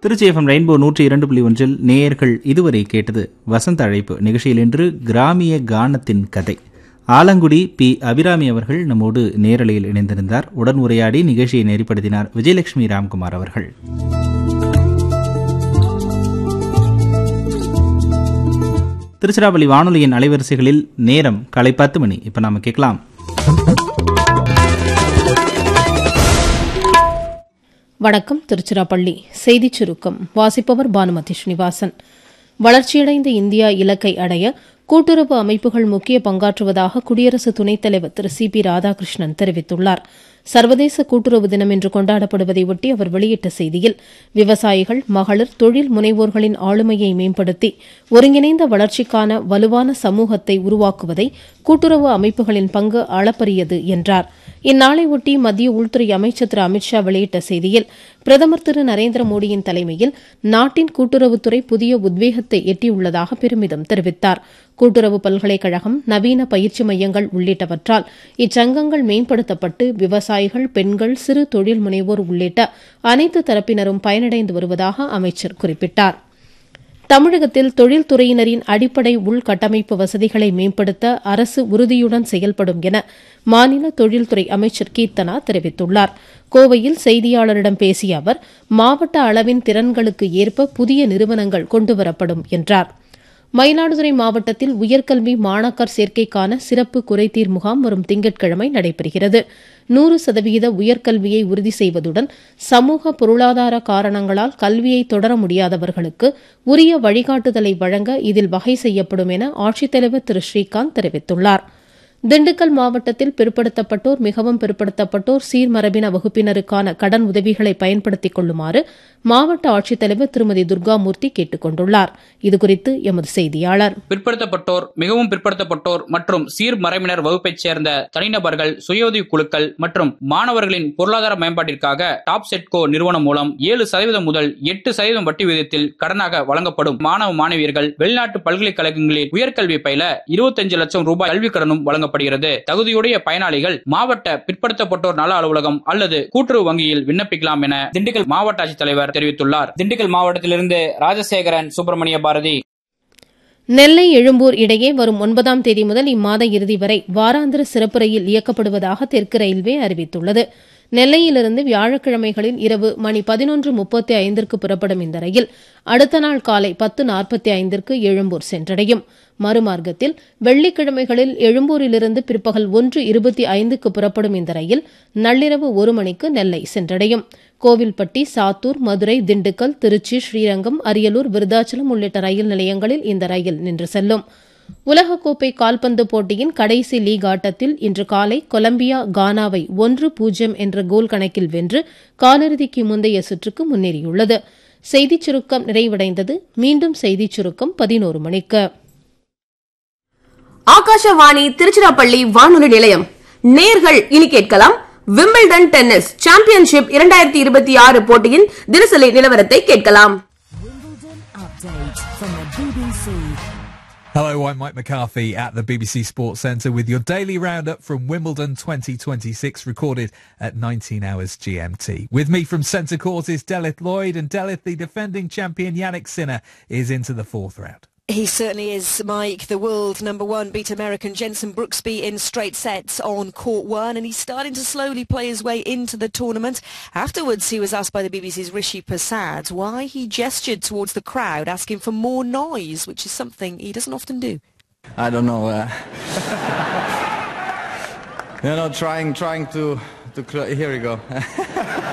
Trichy FM rainbow நூற்றி இரண்டு புள்ளி ஒன்றில் நேயர்கள் இதுவரை கேட்டது வசந்த அழைப்பு நிகழ்ச்சியில் இன்று கிராமிய கானத்தின் கதை ஆலங்குடி பி அபிராமி அவர்கள் நம்மோடு நேரலையில் இணைந்திருந்தார் உடன் உரையாடி நிகழ்ச்சியை நெறிப்படுத்தினார் விஜயலட்சுமி ராம்குமார் அவர்கள் திருச்சிராப்பள்ளி வானொலியின் அலைவரிசைகளில் நேரம் காலை பத்து மணி இப்ப நாம கேட்கலாம் வணக்கம் திருச்சிராப்பள்ளி செய்திச் சுருக்கம் வாசிப்பவர் பானுமதி ஸ்ரீனிவாசன் வளர்ச்சியடைந்த இந்தியா இலக்கை அடைய கூட்டுறவு அமைப்புகள் முக்கிய பங்காற்றுவதாக குடியரசு துணைத் தலைவர் திரு சி பி ராதாகிருஷ்ணன் தெரிவித்துள்ளார் சர்வதேச கூட்டுறவு தினம் இன்று கொண்டாடப்படுவதை ஒட்டி அவர் வெளியிட்ட செய்தியில் விவசாயிகள் மகளிர் தொழில் முனைவோர்களின் ஆளுமையை மேம்படுத்தி ஒருங்கிணைந்த வளர்ச்சிக்கான வலுவான சமூகத்தை உருவாக்குவதை கூட்டுறவு அமைப்புகளின் பங்கு அளப்பரியது என்றார் இந்நாளை ஒட்டி மத்திய உள்துறை அமைச்சர் திரு அமித்ஷா வெளியிட்ட செய்தியில் பிரதமர் திரு நரேந்திர மோடியின் தலைமையில் நாட்டின் கூட்டுறவுத்துறை புதிய உத்வேகத்தை எட்டியுள்ளதாக பெருமிதம் தெரிவித்தார் கூட்டுறவு பல்கலைக்கழகம் நவீன பயிற்சி மையங்கள் உள்ளிட்டவற்றால் இச்சங்கங்கள் மேம்படுத்தப்பட்டு விவசாயிகள் பெண்கள் சிறு தொழில் முனைவோர் உள்ளிட்ட அனைத்து தரப்பினரும் பயனடைந்து வருவதாக அமைச்சர் குறிப்பிட்டார் தமிழகத்தில் தொழில்துறையினரின் அடிப்படை உள்கட்டமைப்பு வசதிகளை மேம்படுத்த அரசு உறுதியுடன் செயல்படும் என மாநில தொழில்துறை அமைச்சர் கீர்த்தனா தெரிவித்துள்ளார் கோவையில் செய்தியாளரிடம் பேசிய அவர் மாவட்ட அளவின் திறன்களுக்கு ஏற்ப புதிய நிறுவனங்கள் கொண்டுவரப்படும் என்றார் மயிலாடுதுறை மாவட்டத்தில் உயர்கல்வி மாணாக்கர் சேர்க்கைக்கான சிறப்பு குறைதீர் முகாம் வரும் திங்கட்கிழமை நடைபெறுகிறது நூறு சதவீத உயர்கல்வியை உறுதி செய்வதுடன் சமூக பொருளாதார காரணங்களால் கல்வியை தொடர முடியாதவர்களுக்கு உரிய வழிகாட்டுதலை வழங்க இதில் வகை செய்யப்படும் என ஆட்சித்தலைவர் திரு ஸ்ரீகாந்த் தெரிவித்துள்ளாா் திண்டுக்கல் மாவட்டத்தில் பிற்படுத்தப்பட்டோர் மிகவும் பிற்படுத்தப்பட்டோர் சீர்மரபின வகுப்பினருக்கான கடன் உதவிகளை பயன்படுத்திக் கொள்ளுமாறு மாவட்ட ஆட்சித்தலைவர் திருமதி துர்காமூர்த்தி கேட்டுக் கொண்டுள்ளார் இதுகுறித்து எமது செய்தியாளர் பிற்படுத்தப்பட்டோர் மிகவும் பிற்படுத்தப்பட்டோர் மற்றும் சீர்மரபினர் வகுப்பைச் சேர்ந்த தனிநபர்கள் சுயஉதவி குழுக்கள் மற்றும் மாணவர்களின் பொருளாதார மேம்பாட்டிற்காக டாப் செட்கோ நிறுவனம் மூலம் ஏழு சதவீதம் முதல் எட்டு சதவீதம் வட்டி விகிதத்தில் கடனாக வழங்கப்படும் மாணவ மாணவியர்கள் வெளிநாட்டு பல்கலைக்கழகங்களில் உயர்கல்வி பயில இருபத்தஞ்சு லட்சம் ரூபாய் கல்விக் கடனும் வழங்கப்படுகிறது தகுதியுடைய பயனாளிகள் மாவட்ட பிற்படுத்தப்பட்டோர் நல அலுவலகம் அல்லது கூட்டுறவு வங்கியில் விண்ணப்பிக்கலாம் என திண்டுக்கல் மாவட்ட ஆட்சித்தலைவர் தெரிவித்துள்ளார் திண்டுக்கல் மாவட்டத்திலிருந்து ராஜசேகரன் சுப்பிரமணிய பாரதி நெல்லை எழும்பூர் இடையே வரும் ஒன்பதாம் தேதி முதல் இம்மாத இறுதி வரை வாராந்திர சிறப்பு ரயில் இயக்கப்படுவதாக தெற்கு ரயில்வே அறிவித்துள்ளது நெல்லையிலிருந்து வியாழக்கிழமைகளில் இரவு மணி பதினொன்று முப்பத்தி ஐந்திற்கு புறப்படும் இந்த ரயில் அடுத்த நாள் காலை பத்து நாற்பத்தி ஐந்திற்கு எழும்பூர் சென்றடையும் மறுமார்க்கத்தில் வெள்ளிக்கிழமைகளில் எழும்பூரிலிருந்து பிற்பகல் ஒன்று இருபத்தி ஐந்துக்கு புறப்படும் இந்த ரயில் நள்ளிரவு ஒரு மணிக்கு நெல்லை சென்றடையும் கோவில்பட்டி சாத்தூர் மதுரை திண்டுக்கல் திருச்சி ஸ்ரீரங்கம் அரியலூர் விருதாச்சலம் உள்ளிட்ட ரயில் நிலையங்களில் இந்த ரயில் நின்று செல்லும் உலகக்கோப்பை கால்பந்து போட்டியின் கடைசி லீக் ஆட்டத்தில் இன்று காலை கொலம்பியா கானாவை ஒன்று பூஜ்ஜியம் என்ற கோல் கணக்கில் வென்று காலிறுதிக்கு முந்தைய சுற்றுக்கு முன்னேறியுள்ளது செய்திச் சுருக்கம் நிறைவடைந்தது மீண்டும் செய்திச் சுருக்கம் பதினோரு மணிக்கு ஆகாஷவாணி திருச்சிராப்பள்ளி வானொலி நிலையம் நேர்கள் இனி கேட்கலாம் விம்பிள்டன் டென்னிஸ் சாம்பியன்ஷிப் இரண்டாயிரத்தி இருபத்தி ஆறு போட்டியின் தினசரி நிலவரத்தை கேட்கலாம் Wimbledon update from the BBC. Hello, I'm Mike McCarthy at the BBC Sports Centre with your daily roundup from Wimbledon 2026 recorded at 19 hours GMT. With me from centre court is Delith Lloyd and Delith, the defending champion Yannick Sinner is into the fourth round. He certainly is, Mike. The world number one beat American Jensen Brooksby in straight sets on court one, and he's starting to slowly play his way into the tournament. Afterwards, he was asked by the BBC's Rishi Prasad why he gestured towards the crowd, asking for more noise, which is something he doesn't often do. I don't know. Uh, you know, trying, trying to, to. Cl- here we go.